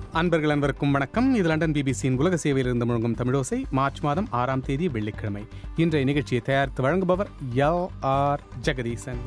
அன்பர்கள் அன்பருக்கும் வணக்கம் இது லண்டன் பிபிசியின் உலக சேவையில் இருந்து முழங்கும் தமிழோசை மார்ச் மாதம் ஆறாம் தேதி வெள்ளிக்கிழமை இன்றைய நிகழ்ச்சியை தயாரித்து வழங்குபவர் எல் ஆர் ஜெகதீசன்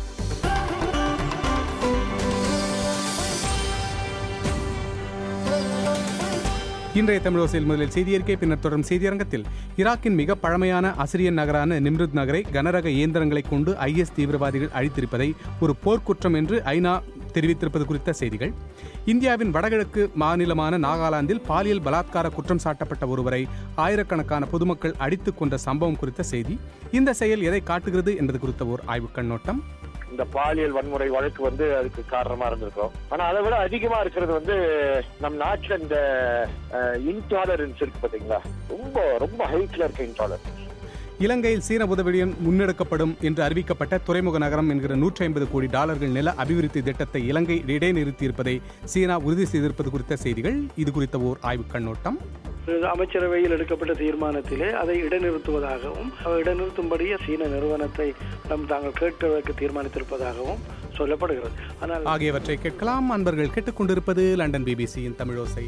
இன்றைய தமிழோசையில் முதலில் செய்தியறிக்கை பின்னர் தொடரும் செய்தியரங்கத்தில் ஈராக்கின் மிக பழமையான அசிரியன் நகரான நிம்ருத் நகரை கனரக இயந்திரங்களை கொண்டு ஐஎஸ் தீவிரவாதிகள் அழித்திருப்பதை ஒரு போர்க்குற்றம் என்று ஐநா தெரிவித்திருப்பது குறித்த செய்திகள் இந்தியாவின் வடகிழக்கு மாநிலமான நாகாலாந்தில் பாலியல் பலாத்கார குற்றம் சாட்டப்பட்ட ஒருவரை ஆயிரக்கணக்கான பொதுமக்கள் அடித்துக் கொன்ற சம்பவம் குறித்த செய்தி இந்த செயல் எதை காட்டுகிறது என்பது குறித்த ஓர் ஆய்வுக் கண்ணோட்டம் இந்த பாலியல் வன்முறை வழக்கு வந்து அதுக்கு காரணமா இருந்திருக்கும் ஆனா அதை விட அதிகமா இருக்கிறது வந்து நம் நாட்டுல இந்த இன்டாலரன்ஸ் இருக்கு பாத்தீங்களா ரொம்ப ரொம்ப ஹைட்ல இருக்க இன்டாலரன்ஸ் இலங்கையில் சீன உதவியுடன் முன்னெடுக்கப்படும் என்று அறிவிக்கப்பட்ட துறைமுக நகரம் என்கிற நூற்றி ஐம்பது கோடி டாலர்கள் நில அபிவிருத்தி திட்டத்தை இலங்கை இடைநிறுத்தியிருப்பதை சீனா உறுதி செய்திருப்பது குறித்த செய்திகள் இது குறித்த ஓர் ஆய்வுக் கண்ணோட்டம் அமைச்சரவையில் எடுக்கப்பட்ட தீர்மானத்திலே அதை இடைநிறுத்துவதாகவும் இடைநிறுத்தும்படி சீன நிறுவனத்தை நம் தாங்கள் கேட்பதற்கு தீர்மானித்திருப்பதாகவும் சொல்லப்படுகிறது ஆனால் ஆகியவற்றை கேட்கலாம் அன்பர்கள் கேட்டுக்கொண்டிருப்பது லண்டன் பிபிசியின் தமிழோசை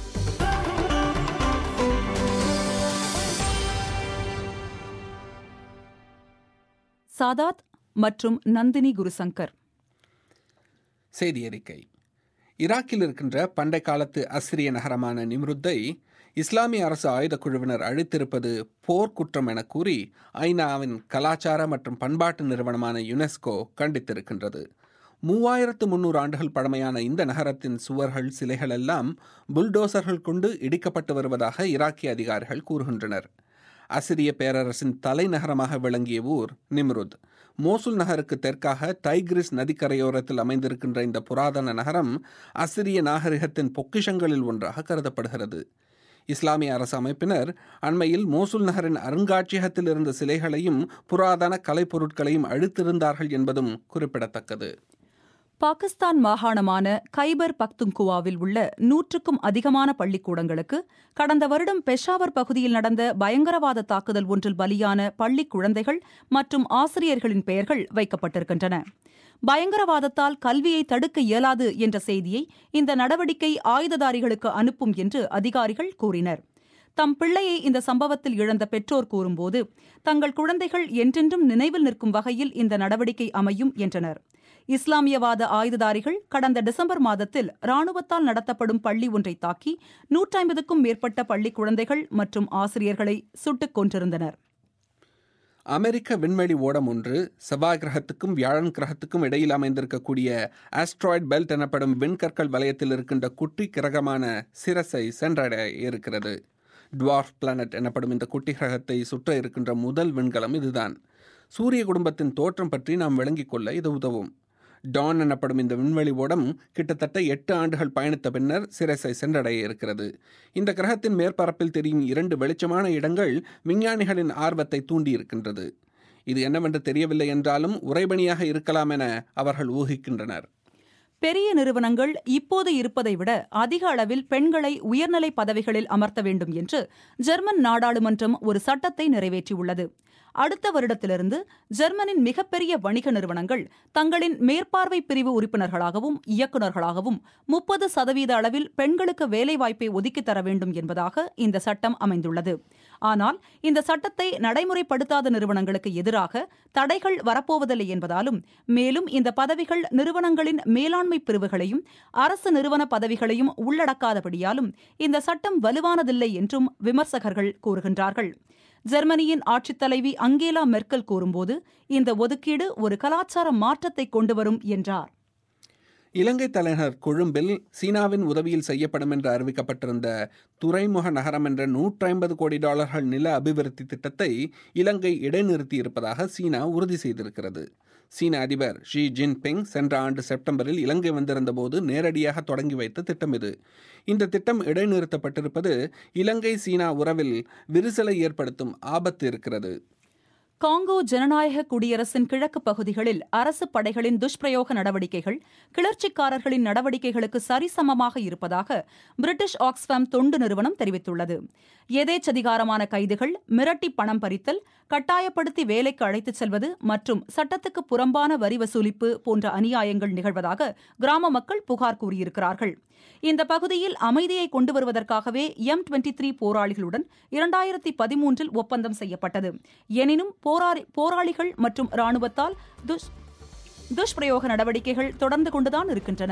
சாதாத் மற்றும் நந்தினி குருசங்கர் செய்தி அறிக்கை ஈராக்கில் இருக்கின்ற பண்டை காலத்து அசிரிய நகரமான நிம்ருத்தை இஸ்லாமிய அரசு ஆயுதக் குழுவினர் அழித்திருப்பது போர்க்குற்றம் என கூறி ஐநாவின் கலாச்சார மற்றும் பண்பாட்டு நிறுவனமான யுனெஸ்கோ கண்டித்திருக்கின்றது மூவாயிரத்து முன்னூறு ஆண்டுகள் பழமையான இந்த நகரத்தின் சுவர்கள் சிலைகள் எல்லாம் புல்டோசர்கள் கொண்டு இடிக்கப்பட்டு வருவதாக ஈராக்கிய அதிகாரிகள் கூறுகின்றனர் அசிரிய பேரரசின் தலைநகரமாக விளங்கிய ஊர் நிம்ருத் மோசுல் நகருக்கு தெற்காக டைக்ரிஸ் நதிக்கரையோரத்தில் அமைந்திருக்கின்ற இந்த புராதன நகரம் அசிரிய நாகரிகத்தின் பொக்கிஷங்களில் ஒன்றாக கருதப்படுகிறது இஸ்லாமிய அரசு அமைப்பினர் அண்மையில் மோசுல் நகரின் அருங்காட்சியகத்தில் இருந்த சிலைகளையும் புராதன கலைப்பொருட்களையும் அழித்திருந்தார்கள் என்பதும் குறிப்பிடத்தக்கது பாகிஸ்தான் மாகாணமான கைபர் பக்துங்குவாவில் உள்ள நூற்றுக்கும் அதிகமான பள்ளிக்கூடங்களுக்கு கடந்த வருடம் பெஷாவர் பகுதியில் நடந்த பயங்கரவாத தாக்குதல் ஒன்றில் பலியான பள்ளி குழந்தைகள் மற்றும் ஆசிரியர்களின் பெயர்கள் வைக்கப்பட்டிருக்கின்றன பயங்கரவாதத்தால் கல்வியை தடுக்க இயலாது என்ற செய்தியை இந்த நடவடிக்கை ஆயுததாரிகளுக்கு அனுப்பும் என்று அதிகாரிகள் கூறினர் தம் பிள்ளையை இந்த சம்பவத்தில் இழந்த பெற்றோர் கூறும்போது தங்கள் குழந்தைகள் என்றென்றும் நினைவில் நிற்கும் வகையில் இந்த நடவடிக்கை அமையும் என்றனர் இஸ்லாமியவாத ஆயுததாரிகள் கடந்த டிசம்பர் மாதத்தில் ராணுவத்தால் நடத்தப்படும் பள்ளி ஒன்றை தாக்கி நூற்றைம்பதுக்கும் மேற்பட்ட பள்ளி குழந்தைகள் மற்றும் ஆசிரியர்களை சுட்டுக் கொன்றிருந்தனர் அமெரிக்க விண்வெளி ஓடம் ஒன்று செவ்வாய் கிரகத்துக்கும் வியாழன் கிரகத்துக்கும் இடையில் அமைந்திருக்கக்கூடிய ஆஸ்ட்ராய்ட் பெல்ட் எனப்படும் விண்கற்கள் வலயத்தில் இருக்கின்ற குட்டி கிரகமான சிரஸை சென்றடைய இருக்கிறது டுவார்ஃப் பிளானட் எனப்படும் இந்த குட்டி கிரகத்தை சுற்ற இருக்கின்ற முதல் விண்கலம் இதுதான் சூரிய குடும்பத்தின் தோற்றம் பற்றி நாம் விளங்கிக் கொள்ள இது உதவும் டான் எனப்படும் இந்த விண்வெளி ஓடம் கிட்டத்தட்ட எட்டு ஆண்டுகள் பயணித்த பின்னர் சிரஸை சென்றடைய இருக்கிறது இந்த கிரகத்தின் மேற்பரப்பில் தெரியும் இரண்டு வெளிச்சமான இடங்கள் விஞ்ஞானிகளின் ஆர்வத்தை தூண்டியிருக்கின்றது இது என்னவென்று தெரியவில்லை என்றாலும் உறைபணியாக இருக்கலாம் என அவர்கள் ஊகிக்கின்றனர் பெரிய நிறுவனங்கள் இப்போது இருப்பதை விட அதிக அளவில் பெண்களை உயர்நிலை பதவிகளில் அமர்த்த வேண்டும் என்று ஜெர்மன் நாடாளுமன்றம் ஒரு சட்டத்தை நிறைவேற்றியுள்ளது அடுத்த வருடத்திலிருந்து ஜெர்மனின் மிகப்பெரிய வணிக நிறுவனங்கள் தங்களின் மேற்பார்வை பிரிவு உறுப்பினர்களாகவும் இயக்குநர்களாகவும் முப்பது சதவீத அளவில் பெண்களுக்கு வேலைவாய்ப்பை ஒதுக்கித் தர வேண்டும் என்பதாக இந்த சட்டம் அமைந்துள்ளது ஆனால் இந்த சட்டத்தை நடைமுறைப்படுத்தாத நிறுவனங்களுக்கு எதிராக தடைகள் வரப்போவதில்லை என்பதாலும் மேலும் இந்த பதவிகள் நிறுவனங்களின் மேலாண்மை பிரிவுகளையும் அரசு நிறுவன பதவிகளையும் உள்ளடக்காதபடியாலும் இந்த சட்டம் வலுவானதில்லை என்றும் விமர்சகர்கள் கூறுகின்றார்கள் ஜெர்மனியின் ஆட்சித் தலைவி அங்கேலா மெர்க்கல் கூறும்போது இந்த ஒதுக்கீடு ஒரு கலாச்சார மாற்றத்தை கொண்டுவரும் என்றார் இலங்கை தலைநகர் கொழும்பில் சீனாவின் உதவியில் செய்யப்படும் என்று அறிவிக்கப்பட்டிருந்த துறைமுக நகரம் என்ற நூற்றி ஐம்பது கோடி டாலர்கள் நில அபிவிருத்தி திட்டத்தை இலங்கை இடைநிறுத்தியிருப்பதாக சீனா உறுதி செய்திருக்கிறது சீன அதிபர் ஷி ஜின்பிங் சென்ற ஆண்டு செப்டம்பரில் இலங்கை வந்திருந்தபோது நேரடியாக தொடங்கி வைத்த திட்டம் இது இந்த திட்டம் இடைநிறுத்தப்பட்டிருப்பது இலங்கை சீனா உறவில் விரிசலை ஏற்படுத்தும் ஆபத்து இருக்கிறது காங்கோ ஜனநாயக குடியரசின் கிழக்கு பகுதிகளில் அரசு படைகளின் துஷ்பிரயோக நடவடிக்கைகள் கிளர்ச்சிக்காரர்களின் நடவடிக்கைகளுக்கு சரிசமமாக இருப்பதாக பிரிட்டிஷ் ஆக்ஸ்ஃபாம் தொண்டு நிறுவனம் தெரிவித்துள்ளது எதேச்சதிகாரமான கைதுகள் மிரட்டி பணம் பறித்தல் கட்டாயப்படுத்தி வேலைக்கு அழைத்துச் செல்வது மற்றும் சட்டத்துக்கு புறம்பான வரி வசூலிப்பு போன்ற அநியாயங்கள் நிகழ்வதாக கிராம மக்கள் புகார் கூறியிருக்கிறார்கள் இந்த பகுதியில் அமைதியை கொண்டு வருவதற்காகவே எம் டுவெண்டி த்ரீ போராளிகளுடன் இரண்டாயிரத்தி பதிமூன்றில் ஒப்பந்தம் செய்யப்பட்டது எனினும் போராளி போராளிகள் மற்றும் ராணுவத்தால் துஷ் துஷ்பிரயோக நடவடிக்கைகள் தொடர்ந்து கொண்டுதான் இருக்கின்றன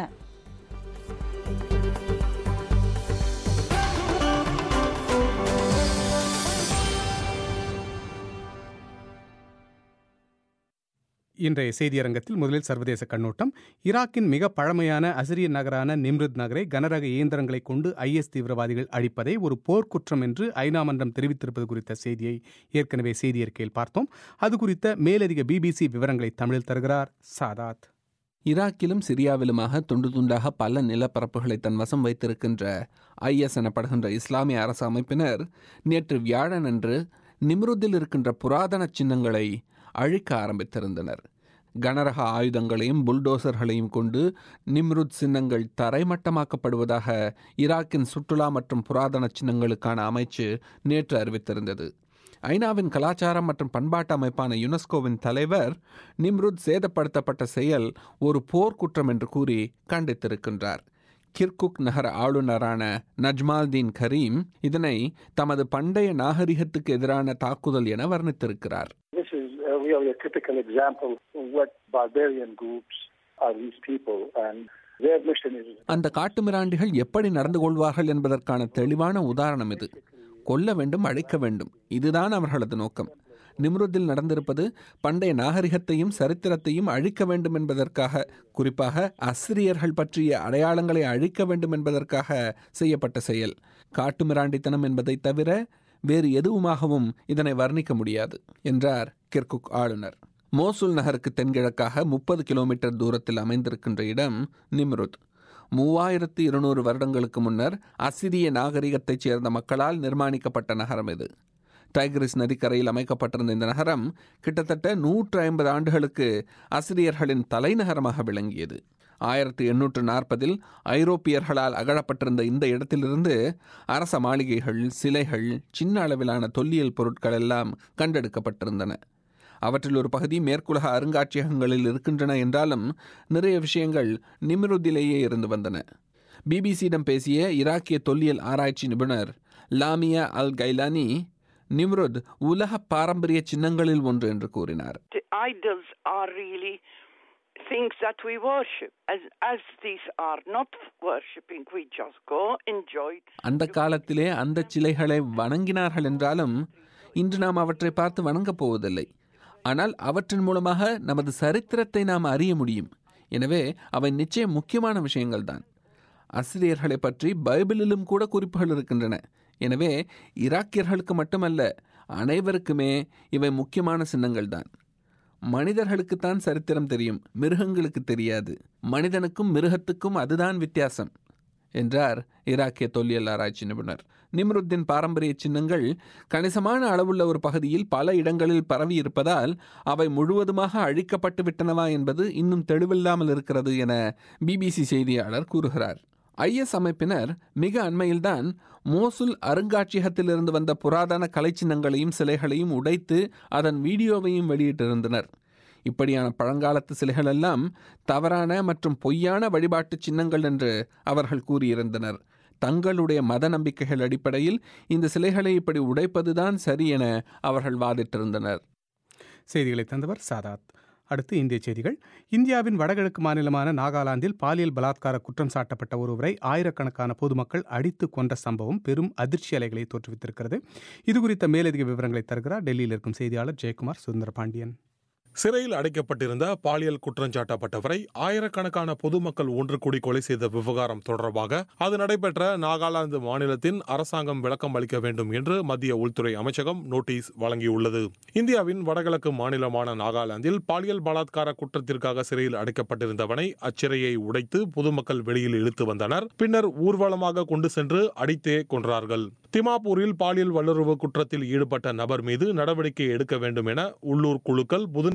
இன்றைய செய்தியரங்கத்தில் முதலில் சர்வதேச கண்ணோட்டம் ஈராக்கின் மிக பழமையான அசிரியன் நகரான நிம்ருத் நகரை கனரக இயந்திரங்களை கொண்டு ஐஎஸ் தீவிரவாதிகள் அழிப்பதை ஒரு போர்க்குற்றம் என்று ஐநா மன்றம் தெரிவித்திருப்பது குறித்த செய்தியை ஏற்கனவே செய்தியறிக்கையில் பார்த்தோம் அது குறித்த மேலதிக பிபிசி விவரங்களை தமிழில் தருகிறார் சாதாத் ஈராக்கிலும் சிரியாவிலுமாக துண்டு துண்டாக பல நிலப்பரப்புகளை தன் வசம் வைத்திருக்கின்ற ஐஎஸ் எனப்படுகின்ற இஸ்லாமிய அரசு அமைப்பினர் நேற்று வியாழனன்று நிம்ருத்தில் இருக்கின்ற புராதன சின்னங்களை அழிக்க ஆரம்பித்திருந்தனர் கனரக ஆயுதங்களையும் புல்டோசர்களையும் கொண்டு நிம்ருத் சின்னங்கள் தரைமட்டமாக்கப்படுவதாக ஈராக்கின் சுற்றுலா மற்றும் புராதன சின்னங்களுக்கான அமைச்சு நேற்று அறிவித்திருந்தது ஐநாவின் கலாச்சாரம் மற்றும் பண்பாட்டு அமைப்பான யுனெஸ்கோவின் தலைவர் நிம்ருத் சேதப்படுத்தப்பட்ட செயல் ஒரு போர்க்குற்றம் என்று கூறி கண்டித்திருக்கின்றார் கிர்குக் நகர ஆளுநரான நஜ்மால்தீன் கரீம் இதனை தமது பண்டைய நாகரிகத்துக்கு எதிரான தாக்குதல் என வர்ணித்திருக்கிறார் This is uh, really a typical example of what barbarian groups are these people, and their mission is அந்த காட்டுமிராண்டிகள் எப்படி நடந்து கொள்வார்கள் என்பதற்கான தெளிவான உதாரணம் இது கொல்ல வேண்டும் அழிக்க வேண்டும் இதுதான் அவர்களது நோக்கம் நிம்ருத்தில் நடந்திருப்பது பண்டைய நாகரிகத்தையும் சரித்திரத்தையும் அழிக்க வேண்டும் என்பதற்காக குறிப்பாக அசிரியர்கள் பற்றிய அடையாளங்களை அழிக்க வேண்டும் என்பதற்காக செய்யப்பட்ட செயல் காட்டுமிராண்டித்தனம் என்பதை தவிர வேறு எதுவுமாகவும் இதனை வர்ணிக்க முடியாது என்றார் கிர்குக் ஆளுநர் மோசுல் நகருக்கு தென்கிழக்காக முப்பது கிலோமீட்டர் தூரத்தில் அமைந்திருக்கின்ற இடம் நிம்ருத் மூவாயிரத்து இருநூறு வருடங்களுக்கு முன்னர் அசிரிய நாகரிகத்தைச் சேர்ந்த மக்களால் நிர்மாணிக்கப்பட்ட நகரம் இது டைக்ரிஸ் நதிக்கரையில் அமைக்கப்பட்டிருந்த இந்த நகரம் கிட்டத்தட்ட நூற்று ஐம்பது ஆண்டுகளுக்கு அசிரியர்களின் தலைநகரமாக விளங்கியது ஆயிரத்தி எண்ணூற்று நாற்பதில் ஐரோப்பியர்களால் அகழப்பட்டிருந்த இந்த இடத்திலிருந்து அரச மாளிகைகள் சிலைகள் சின்ன அளவிலான தொல்லியல் பொருட்கள் எல்லாம் கண்டெடுக்கப்பட்டிருந்தன அவற்றில் ஒரு பகுதி மேற்குலக அருங்காட்சியகங்களில் இருக்கின்றன என்றாலும் நிறைய விஷயங்கள் நிமிருதிலேயே இருந்து வந்தன பிபிசியிடம் பேசிய ஈராக்கிய தொல்லியல் ஆராய்ச்சி நிபுணர் லாமியா அல் கைலானி நிம்ருத் உலக பாரம்பரிய சின்னங்களில் ஒன்று என்று கூறினார் The idols are really things that we worship. As, as these are not worshipping, we just go, enjoy. அந்த காலத்திலே அந்த சிலைகளை வணங்கினார்கள் என்றாலும் இன்று நாம் அவற்றை பார்த்து வணங்கப் போவதில்லை ஆனால் அவற்றின் மூலமாக நமது சரித்திரத்தை நாம் அறிய முடியும் எனவே அவை நிச்சயம் முக்கியமான விஷயங்கள்தான் அசிரியர்களை பற்றி பைபிளிலும் கூட குறிப்புகள் இருக்கின்றன எனவே ஈராக்கியர்களுக்கு மட்டுமல்ல அனைவருக்குமே இவை முக்கியமான சின்னங்கள் தான் மனிதர்களுக்குத்தான் சரித்திரம் தெரியும் மிருகங்களுக்கு தெரியாது மனிதனுக்கும் மிருகத்துக்கும் அதுதான் வித்தியாசம் என்றார் ஈராக்கிய தொல்லியல் ஆராய்ச்சி நிபுணர் நிம்ருத்தின் பாரம்பரிய சின்னங்கள் கணிசமான அளவுள்ள ஒரு பகுதியில் பல இடங்களில் பரவி இருப்பதால் அவை முழுவதுமாக அழிக்கப்பட்டு விட்டனவா என்பது இன்னும் தெளிவில்லாமல் இருக்கிறது என பிபிசி செய்தியாளர் கூறுகிறார் ஐஎஸ் அமைப்பினர் மிக அண்மையில்தான் மோசுல் அருங்காட்சியகத்திலிருந்து வந்த புராதன கலைச்சின்னங்களையும் சிலைகளையும் உடைத்து அதன் வீடியோவையும் வெளியிட்டிருந்தனர் இப்படியான பழங்காலத்து சிலைகள் எல்லாம் தவறான மற்றும் பொய்யான வழிபாட்டு சின்னங்கள் என்று அவர்கள் கூறியிருந்தனர் தங்களுடைய மத நம்பிக்கைகள் அடிப்படையில் இந்த சிலைகளை இப்படி உடைப்பதுதான் சரி என அவர்கள் வாதிட்டிருந்தனர் செய்திகளை தந்தவர் சாதாத் அடுத்து இந்திய செய்திகள் இந்தியாவின் வடகிழக்கு மாநிலமான நாகாலாந்தில் பாலியல் பலாத்கார குற்றம் சாட்டப்பட்ட ஒருவரை ஆயிரக்கணக்கான பொதுமக்கள் அடித்து கொன்ற சம்பவம் பெரும் அதிர்ச்சி அலைகளை தோற்றுவித்திருக்கிறது இதுகுறித்த மேலதிக விவரங்களை தருகிறார் டெல்லியில் இருக்கும் செய்தியாளர் ஜெயக்குமார் சுந்தர பாண்டியன் சிறையில் அடைக்கப்பட்டிருந்த பாலியல் குற்றஞ்சாட்டப்பட்டவரை ஆயிரக்கணக்கான பொதுமக்கள் ஒன்று கூடி கொலை செய்த விவகாரம் தொடர்பாக அது நடைபெற்ற நாகாலாந்து மாநிலத்தின் அரசாங்கம் விளக்கம் அளிக்க வேண்டும் என்று மத்திய உள்துறை அமைச்சகம் நோட்டீஸ் வழங்கியுள்ளது இந்தியாவின் வடகிழக்கு மாநிலமான நாகாலாந்தில் பாலியல் பலாத்கார குற்றத்திற்காக சிறையில் அடைக்கப்பட்டிருந்தவனை அச்சிறையை உடைத்து பொதுமக்கள் வெளியில் இழுத்து வந்தனர் பின்னர் ஊர்வலமாக கொண்டு சென்று அடித்தே கொன்றார்கள் திமாப்பூரில் பாலியல் வல்லுறவு குற்றத்தில் ஈடுபட்ட நபர் மீது நடவடிக்கை எடுக்க வேண்டும் என உள்ளூர் குழுக்கள் புதன்கிழமை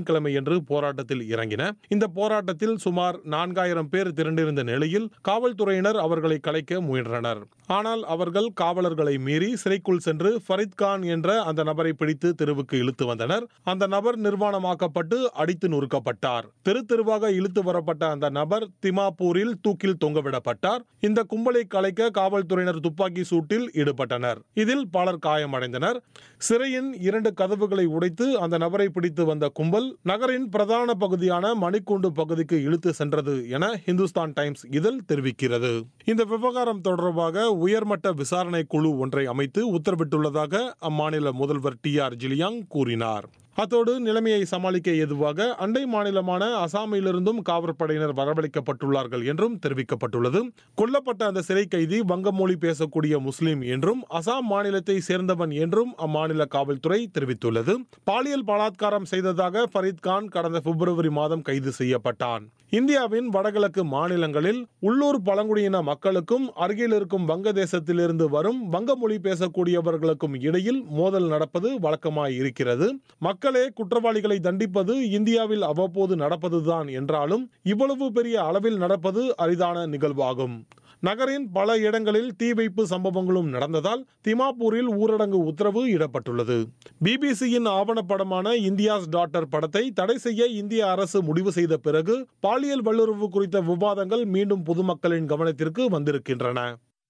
வெள்ளிக்கிழமையன்று போராட்டத்தில் இறங்கின இந்த போராட்டத்தில் சுமார் நான்காயிரம் பேர் திரண்டிருந்த நிலையில் காவல்துறையினர் அவர்களை கலைக்க முயன்றனர் ஆனால் அவர்கள் காவலர்களை மீறி சிறைக்குள் சென்று ஃபரித் கான் என்ற அந்த நபரை பிடித்து தெருவுக்கு இழுத்து வந்தனர் அந்த நபர் நிர்வாணமாக்கப்பட்டு அடித்து நொறுக்கப்பட்டார் தெரு தெருவாக இழுத்து வரப்பட்ட அந்த நபர் திமாப்பூரில் தூக்கில் தொங்கவிடப்பட்டார் இந்த கும்பலை கலைக்க காவல்துறையினர் துப்பாக்கி சூட்டில் ஈடுபட்டனர் இதில் பலர் காயமடைந்தனர் சிறையின் இரண்டு கதவுகளை உடைத்து அந்த நபரை பிடித்து வந்த கும்பல் நகரின் பிரதான பகுதியான மணிக்கூண்டு பகுதிக்கு இழுத்து சென்றது என ஹிந்துஸ்தான் டைம்ஸ் இதழ் தெரிவிக்கிறது இந்த விவகாரம் தொடர்பாக உயர்மட்ட விசாரணை குழு ஒன்றை அமைத்து உத்தரவிட்டுள்ளதாக அம்மாநில முதல்வர் டி ஆர் ஜிலியாங் கூறினார் அத்தோடு நிலைமையை சமாளிக்க ஏதுவாக அண்டை மாநிலமான அசாமிலிருந்தும் காவற்படையினர் வரவழைக்கப்பட்டுள்ளார்கள் என்றும் தெரிவிக்கப்பட்டுள்ளது கொல்லப்பட்ட அந்த சிறை கைதி வங்கமொழி பேசக்கூடிய முஸ்லிம் என்றும் அசாம் மாநிலத்தை சேர்ந்தவன் என்றும் அம்மாநில காவல்துறை தெரிவித்துள்ளது பாலியல் பலாத்காரம் செய்ததாக ஃபரீத் கான் கடந்த பிப்ரவரி மாதம் கைது செய்யப்பட்டான் இந்தியாவின் வடகிழக்கு மாநிலங்களில் உள்ளூர் பழங்குடியின மக்களுக்கும் அருகில் இருக்கும் வங்கதேசத்திலிருந்து வரும் வங்க மொழி பேசக்கூடியவர்களுக்கும் இடையில் மோதல் நடப்பது வழக்கமாய் இருக்கிறது மக்களே குற்றவாளிகளை தண்டிப்பது இந்தியாவில் அவ்வப்போது நடப்பதுதான் என்றாலும் இவ்வளவு பெரிய அளவில் நடப்பது அரிதான நிகழ்வாகும் நகரின் பல இடங்களில் தீ வைப்பு சம்பவங்களும் நடந்ததால் திமாப்பூரில் ஊரடங்கு உத்தரவு இடப்பட்டுள்ளது பிபிசியின் ஆவணப்படமான இந்தியாஸ் டாட்டர் படத்தை தடை செய்ய இந்திய அரசு முடிவு செய்த பிறகு பாலியல் வல்லுறவு குறித்த விவாதங்கள் மீண்டும் பொதுமக்களின் கவனத்திற்கு வந்திருக்கின்றன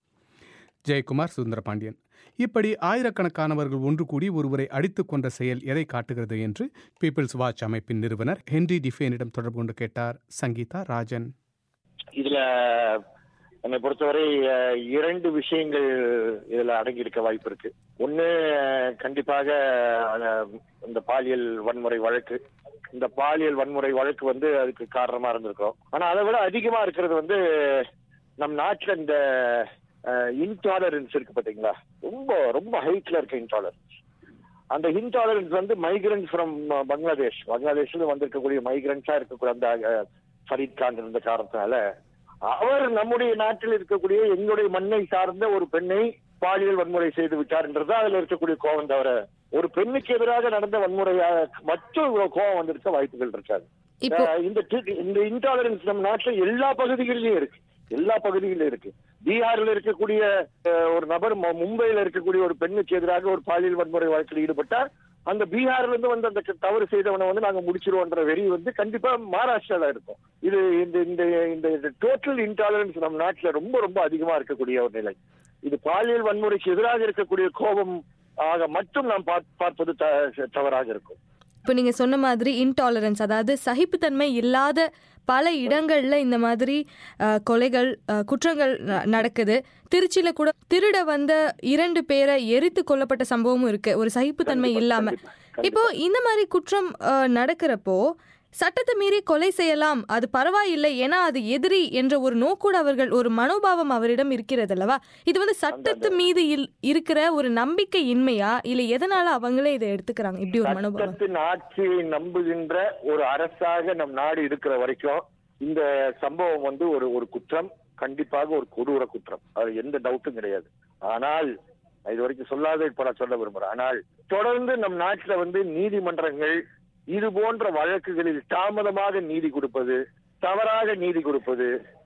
ஜெயக்குமார் சுந்தரபாண்டியன் இப்படி ஆயிரக்கணக்கானவர்கள் ஒன்று கூடி ஒருவரை அடித்துக் கொன்ற செயல் எதை காட்டுகிறது என்று பீப்பிள்ஸ் வாட்ச் அமைப்பின் நிறுவனர் ஹென்ரி டிஃபேனிடம் தொடர்பு கொண்டு கேட்டார் சங்கீதா ராஜன் இதுல என்னை பொறுத்தவரை அஹ், இரண்டு விஷயங்கள் இதுல அடங்கி இருக்க வாய்ப்பு இருக்கு ஒண்ணு அஹ், கண்டிப்பாக அஹ், இந்த பாலியல் வன்முறை வழக்கு இந்த பாலியல் வன்முறை வழக்கு வந்து அதுக்கு காரணமா இருந்திருக்கிறோம் ஆனா அதை விட அதிகமா இருக்கிறது வந்து நம் நாட்டுல இந்த இன்டாலரன்ஸ் இருக்கு பாத்தீங்களா ரொம்ப ரொம்ப ஹைட்ல இருக்க இன்டாலரன்ஸ் அந்த இன்டாலரன்ஸ் வந்து மைக்ரன்ஸ் ஃப்ரம் பங்களாதேஷ் பங்களாதேஷ்ல வந்திருக்கக்கூடிய மைக்ரன்ஸா இருக்கக்கூடிய அந்த அஹ், ஃபரீத் கான் இருந்த காரணத்தினால அவர் நம்முடைய நாட்டில் இருக்கக்கூடிய எங்களுடைய மண்ணை சார்ந்த ஒரு பெண்ணை பாலியல் வன்முறை செய்து விட்டார்ன்றது அதுல இருக்கக்கூடிய கோபம் தவிர ஒரு பெண்ணுக்கு எதிராக நடந்த வன்முறையாக மட்டும் இவ்வளவு கோபம் வந்திருக்க வாய்ப்புகள் இருக்காது இப்போ அஹ் இந்த டி- இந்த இன்டாலரன்ஸ் நம்ம நாட்டுல எல்லா பகுதிகளிலும் இருக்கு எல்லா பகுதிகளிலும் இருக்கு பீகார்ல இருக்கக்கூடிய அஹ், ஒரு நபர் மு- மும்பையில இருக்கக்கூடிய ஒரு பெண்ணுக்கு எதிராக ஒரு பாலியல் வன்முறை வழக்கில் ஈடுபட்டார் அந்த பீகார்ல இருந்து வந்து அந்த க- தவறு செய்தவனை வந்து நாங்க முடிச்சிருவோன்ற வெறி வந்து கண்டிப்பா மகாராஷ்டிரால இருக்கும் இது இந்த இந்த இந்த டோட்டல் இன்டாலரன்ஸ் நம்ம நாட்டுல ரொம்ப ரொம்ப அதிகமா இருக்கக்கூடிய ஒரு நிலை இது பாலியல் வன்முறைக்கு எதிராக இருக்கக்கூடிய கோபம் ஆக மட்டும் நாம் பார்ப்- பார்ப்பது த- தவறாக இருக்கும் இப்போ நீங்க சொன்ன மாதிரி இன்டாலரன்ஸ் அதாவது சகிப்புத்தன்மை இல்லாத பல இடங்கள்ல இந்த மாதிரி அஹ், கொலைகள் அஹ், குற்றங்கள் ந- நடக்குது திருச்சியில கூட திருட வந்த இரண்டு பேரை எரித்து கொல்லப்பட்ட சம்பவமும் இருக்கு ஒரு சகிப்புத்தன்மை கண்டிப்பா, இல்லாம கண்டிப்பா, இப்போ கண்டிப்பா. இந்த மாதிரி குற்றம் அஹ், நடக்கிறப்போ சட்டத்தை மீறி கொலை செய்யலாம் அது பரவாயில்லை ஏன்னா அது எதிரி என்ற ஒரு நோக்கூட அவர்கள் ஒரு மனோபாவம் அவரிடம் இருக்கிறது அல்லவா இது வந்து சட்டத்து மீது இல்- இருக்கிற ஒரு நம்பிக்கை இன்மையா இல்ல எதனால அவங்களே இதை எடுத்துக்கிறாங்க இப்படி ஒரு மனோபாவம் சட்டத்தின் ஆட்சியை நம்புகின்ற ஒரு அரசாக நம் நாடு இருக்கிற வரைக்கும் இந்த சம்பவம் வந்து ஒரு ஒரு குற்றம் கண்டிப்பாக ஒரு கொடூர குற்றம் அது எந்த டவுட்டும் கிடையாது ஆனால் நான் இது வரைக்கும் சொல்லாத இப்ப நான் சொல்ல விரும்புறேன் ஆனால் தொடர்ந்து நம் நாட்டுல வந்து நீதிமன்றங்கள் இது போன்ற வழக்குகளில் தாமதமாக நீதி கொடுப்பது தவறாக நீதி கொடுப்பது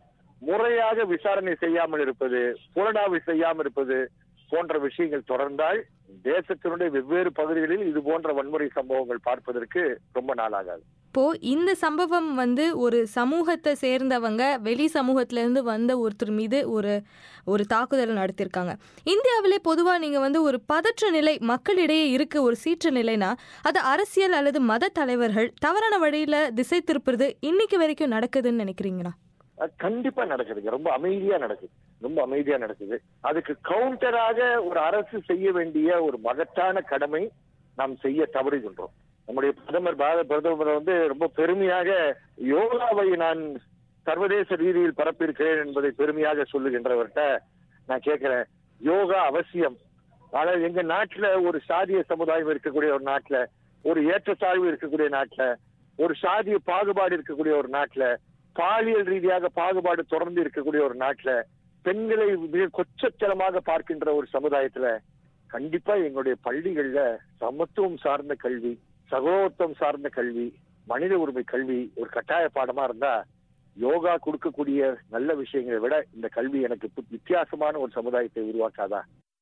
முறையாக விசாரணை செய்யாமல் இருப்பது புலனாய்வு செய்யாமல் இருப்பது போன்ற விஷயங்கள் தொடர்ந்தால் தேசத்தினுடைய வெவ்வேறு பகுதிகளில் இது போன்ற வன்முறை சம்பவங்கள் பார்ப்பதற்கு ரொம்ப நாளாகாது இப்போ இந்த சம்பவம் வந்து ஒரு சமூகத்தை சேர்ந்தவங்க வெளி சமூகத்துல இருந்து வந்த ஒருத்தர் மீது ஒரு ஒரு தாக்குதல் நடத்தியிருக்காங்க இந்தியாவிலே பொதுவா நீங்க வந்து ஒரு பதற்ற நிலை மக்களிடையே இருக்கு ஒரு சீற்ற நிலைனா அது அரசியல் அல்லது மத தலைவர்கள் தவறான வழியில திசை திருப்புறது இன்னைக்கு வரைக்கும் நடக்குதுன்னு நினைக்கிறீங்களா அது கண்டிப்பா நடக்குதுங்க ரொம்ப அமைதியா நடக்குது ரொம்ப அமைதியா நடக்குது அதுக்கு கவுண்டராக ஒரு அரசு செய்ய வேண்டிய ஒரு மகத்தான கடமை நாம் செய்ய தவறுகின்றோம் நம்முடைய பிரதமர் பாரத பிரதமர் வந்து ரொம்ப பெருமையாக யோகாவை நான் சர்வதேச ரீதியில் பரப்பியிருக்கிறேன் என்பதை பெருமையாக சொல்லுகின்றவர்கிட்ட நான் கேட்கிறேன் யோகா அவசியம் ஆனா எங்க நாட்டுல ஒரு சாதிய சமுதாயம் இருக்கக்கூடிய ஒரு நாட்டுல ஒரு ஏற்றத்தாழ்வு இருக்கக்கூடிய நாட்டுல ஒரு சாதிய பாகுபாடு இருக்கக்கூடிய ஒரு நாட்டுல பாலியல் ரீதியாக பாகுபாடு தொடர்ந்து இருக்கக்கூடிய ஒரு நாட்டுல பெண்களை மிக கொச்சத்தனமாக பார்க்கின்ற ஒரு சமுதாயத்துல கண்டிப்பா எங்களுடைய பள்ளிகள்ல சமத்துவம் சார்ந்த கல்வி சகோதரத்துவம் சார்ந்த கல்வி மனித உரிமை கல்வி ஒரு கட்டாய பாடமா இருந்தா யோகா கொடுக்கக்கூடிய நல்ல விஷயங்களை விட இந்த கல்வி எனக்கு பு- வித்தியாசமான ஒரு சமுதாயத்தை உருவாக்காதா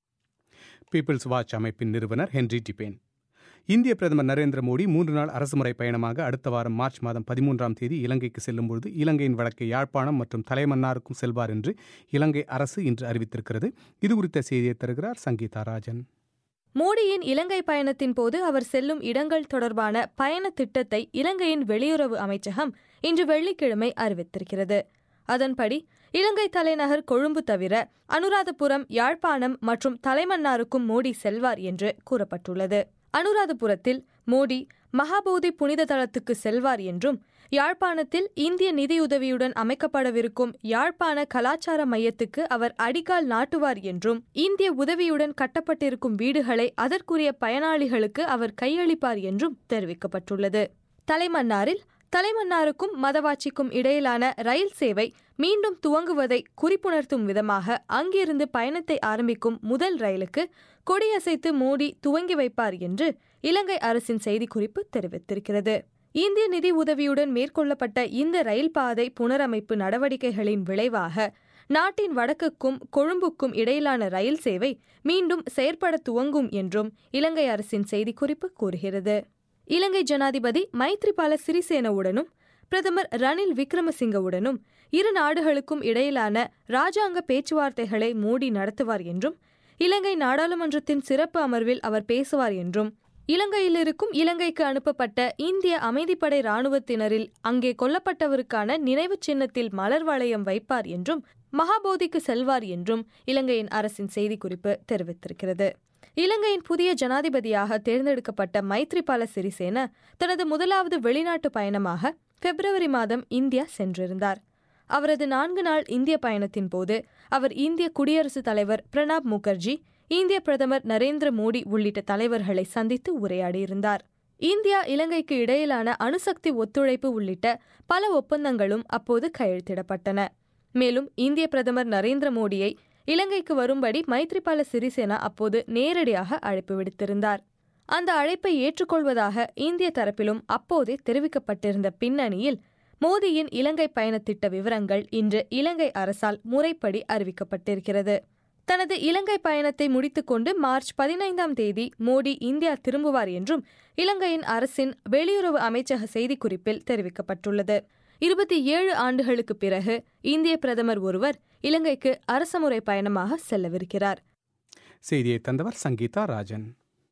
பீப்பிள்ஸ் வாட்ச் அமைப்பின் நிறுவனர் ஹென்றி டிபேன் இந்திய பிரதமர் நரேந்திர மோடி மூன்று நாள் அரசுமுறை பயணமாக அடுத்த வாரம் மார்ச் மாதம் பதிமூன்றாம் தேதி இலங்கைக்கு செல்லும்பொழுது இலங்கையின் வடக்கே யாழ்ப்பாணம் மற்றும் தலைமன்னாருக்கும் செல்வார் என்று இலங்கை அரசு இன்று அறிவித்திருக்கிறது இது குறித்த செய்தியை தருகிறார் சங்கீதா ராஜன் மோடியின் இலங்கை பயணத்தின் போது அவர் செல்லும் இடங்கள் தொடர்பான பயண திட்டத்தை இலங்கையின் வெளியுறவு அமைச்சகம் இன்று வெள்ளிக்கிழமை அறிவித்திருக்கிறது அதன்படி இலங்கை தலைநகர் கொழும்பு தவிர அனுராதபுரம் யாழ்ப்பாணம் மற்றும் தலைமன்னாருக்கும் மோடி செல்வார் என்று கூறப்பட்டுள்ளது அனுராதபுரத்தில் மோடி மகாபோதி புனித தலத்துக்கு செல்வார் என்றும் யாழ்ப்பாணத்தில் இந்திய நிதியுதவியுடன் அமைக்கப்படவிருக்கும் யாழ்ப்பாண கலாச்சார மையத்துக்கு அவர் அடிக்கால் நாட்டுவார் என்றும் இந்திய உதவியுடன் கட்டப்பட்டிருக்கும் வீடுகளை அதற்குரிய பயனாளிகளுக்கு அவர் கையளிப்பார் என்றும் தெரிவிக்கப்பட்டுள்ளது தலைமன்னாரில் தலைமன்னாருக்கும் மதவாச்சிக்கும் இடையிலான ரயில் சேவை மீண்டும் துவங்குவதை குறிப்புணர்த்தும் விதமாக அங்கிருந்து பயணத்தை ஆரம்பிக்கும் முதல் ரயிலுக்கு கொடியசைத்து மோடி துவங்கி வைப்பார் என்று இலங்கை அரசின் செய்திக்குறிப்பு தெரிவித்திருக்கிறது இந்திய நிதி உதவியுடன் மேற்கொள்ளப்பட்ட இந்த ரயில் பாதை புனரமைப்பு நடவடிக்கைகளின் விளைவாக நாட்டின் வடக்குக்கும் கொழும்புக்கும் இடையிலான ரயில் சேவை மீண்டும் செயற்பட துவங்கும் என்றும் இலங்கை அரசின் செய்திக்குறிப்பு கூறுகிறது இலங்கை ஜனாதிபதி மைத்ரிபால சிறிசேனவுடனும் பிரதமர் ரணில் விக்ரமசிங்கவுடனும் இரு நாடுகளுக்கும் இடையிலான ராஜாங்க பேச்சுவார்த்தைகளை மோடி நடத்துவார் என்றும் இலங்கை நாடாளுமன்றத்தின் சிறப்பு அமர்வில் அவர் பேசுவார் என்றும் இலங்கையில் இருக்கும் இலங்கைக்கு அனுப்பப்பட்ட இந்திய அமைதிப்படை ராணுவத்தினரில் அங்கே கொல்லப்பட்டவருக்கான நினைவுச் சின்னத்தில் மலர் வளையம் வைப்பார் என்றும் மகாபோதிக்கு செல்வார் என்றும் இலங்கையின் அரசின் செய்திக்குறிப்பு தெரிவித்திருக்கிறது இலங்கையின் புதிய ஜனாதிபதியாக தேர்ந்தெடுக்கப்பட்ட மைத்ரிபால சிறிசேன தனது முதலாவது வெளிநாட்டு பயணமாக பிப்ரவரி மாதம் இந்தியா சென்றிருந்தார் அவரது நான்கு நாள் இந்திய பயணத்தின் போது அவர் இந்திய குடியரசுத் தலைவர் பிரணாப் முகர்ஜி இந்திய பிரதமர் நரேந்திர மோடி உள்ளிட்ட தலைவர்களை சந்தித்து உரையாடியிருந்தார் இந்தியா இலங்கைக்கு இடையிலான அணுசக்தி ஒத்துழைப்பு உள்ளிட்ட பல ஒப்பந்தங்களும் அப்போது கையெழுத்திடப்பட்டன மேலும் இந்திய பிரதமர் நரேந்திர மோடியை இலங்கைக்கு வரும்படி மைத்ரிபால சிறிசேனா அப்போது நேரடியாக அழைப்பு விடுத்திருந்தார் அந்த அழைப்பை ஏற்றுக்கொள்வதாக இந்திய தரப்பிலும் அப்போதே தெரிவிக்கப்பட்டிருந்த பின்னணியில் மோடியின் இலங்கை பயணத்திட்ட விவரங்கள் இன்று இலங்கை அரசால் முறைப்படி அறிவிக்கப்பட்டிருக்கிறது தனது இலங்கை பயணத்தை முடித்துக்கொண்டு மார்ச் பதினைந்தாம் தேதி மோடி இந்தியா திரும்புவார் என்றும் இலங்கையின் அரசின் வெளியுறவு அமைச்சக செய்திக்குறிப்பில் தெரிவிக்கப்பட்டுள்ளது இருபத்தி ஏழு ஆண்டுகளுக்கு பிறகு இந்திய பிரதமர் ஒருவர் இலங்கைக்கு அரசமுறை பயணமாக செல்லவிருக்கிறார் செய்தியை தந்தவர் சங்கீதா ராஜன்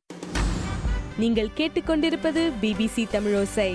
நீங்கள் கேட்டுக்கொண்டிருப்பது பிபிசி தமிழோசை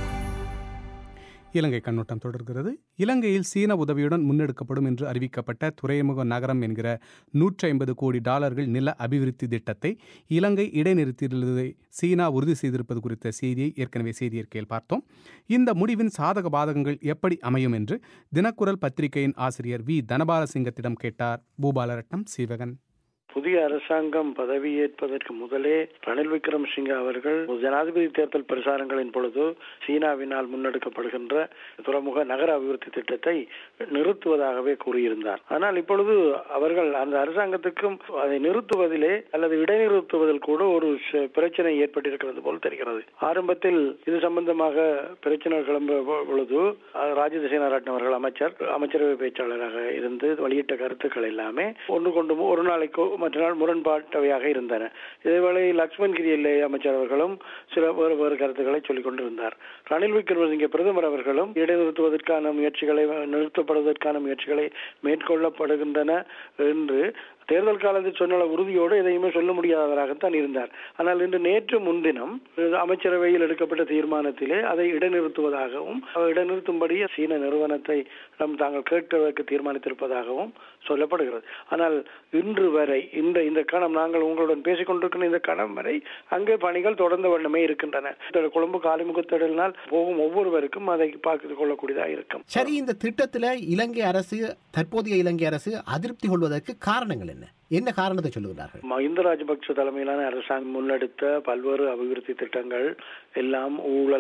இலங்கை கண்ணோட்டம் தொடர்கிறது இலங்கையில் சீன உதவியுடன் முன்னெடுக்கப்படும் என்று அறிவிக்கப்பட்ட துறைமுக நகரம் என்கிற நூற்றி ஐம்பது கோடி டாலர்கள் நில அபிவிருத்தி திட்டத்தை இலங்கை இடைநிறுத்தியுள்ளதை சீனா உறுதி செய்திருப்பது குறித்த செய்தியை ஏற்கனவே செய்தியிருக்கையில் பார்த்தோம் இந்த முடிவின் சாதக பாதகங்கள் எப்படி அமையும் என்று தினக்குரல் பத்திரிகையின் ஆசிரியர் வி தனபாலசிங்கத்திடம் கேட்டார் பூபாலரட்னம் சீவகன் புதிய அரசாங்கம் பதவியேற்பதற்கு முதலே ரணில் விக்ரமசிங்க அவர்கள் ஜனாதிபதி தேர்தல் பிரசாரங்களின் பொழுது சீனாவினால் முன்னெடுக்கப்படுகின்ற துறைமுக நகர அபிவிருத்தி திட்டத்தை நிறுத்துவதாகவே கூறியிருந்தார் ஆனால் இப்பொழுது அவர்கள் அந்த அரசாங்கத்துக்கும் அதை நிறுத்துவதிலே அல்லது இடைநிறுத்துவதில் கூட ஒரு ச- பிரச்சனை ஏற்பட்டிருக்கிறது போல் தெரிகிறது ஆரம்பத்தில் இது சம்பந்தமாக பிரச்சனை கிளம்ப பொழுது அஹ், ராஜித சேனாரட்ன அவர்கள் அமைச்சர் அமைச்சரவை பேச்சாளராக இருந்து வெளியிட்ட கருத்துக்கள் எல்லாமே ஒன்று கொண்டு ஒரு நாளைக்கு மற்ற நாள் முரண்பாட்டவையாக இருந்தன இதேவேளை லக்ஷ்மண் கிரியல்லே அமைச்சர் அவர்களும் சில வேறு வேறு கருத்துக்களை சொல்லிக் கொண்டிருந்தார் ரணில் விக்ரமசிங்கே பிரதமர் அவர்களும் இடைநிறுத்துவதற்கான முயற்சிகளை நிறுத்தப்படுவதற்கான முயற்சிகளை மேற்கொள்ளப்படுகின்றன என்று தேர்தல் காலத்தில் சொன்ன உறுதியோடு எதையுமே சொல்ல முடியாதவராகத்தான் இருந்தார் ஆனால் இன்று நேற்று முன்தினம் அமைச்சரவையில் எடுக்கப்பட்ட தீர்மானத்திலே அதை இடைநிறுத்துவதாகவும் அவர் இடைநிறுத்தும்படி சீன நிறுவனத்தை நம் தாங்கள் கேட்பதற்கு தீர்மானித்திருப்பதாகவும் சொல்லப்படுகிறது ஆனால் இன்று வரை இந்த இந்த கணம் நாங்கள் உங்களுடன் பேசிக் கொண்டிருக்கிற இந்த கணம் வரை அங்கே பணிகள் தொடர்ந்த வண்ணமே இருக்கின்றன இந்த கொழும்பு காலிமுகத்திடலினால் போகும் ஒவ்வொருவருக்கும் அதை பார்த்துக் கொள்ளக்கூடியதாக இருக்கும் சரி இந்த திட்டத்துல இலங்கை அரசு தற்போதைய இலங்கை அரசு அதிருப்தி கொள்வதற்கு காரணங்கள் என்ன என்ன காரணத்தை சொல்லுகிறார்கள் மஹிந்த ராஜபக்ஷ தலைமையிலான அரசாங்கம் முன்னெடுத்த பல்வேறு அபிவிருத்தி திட்டங்கள் எல்லாம் ஊழல்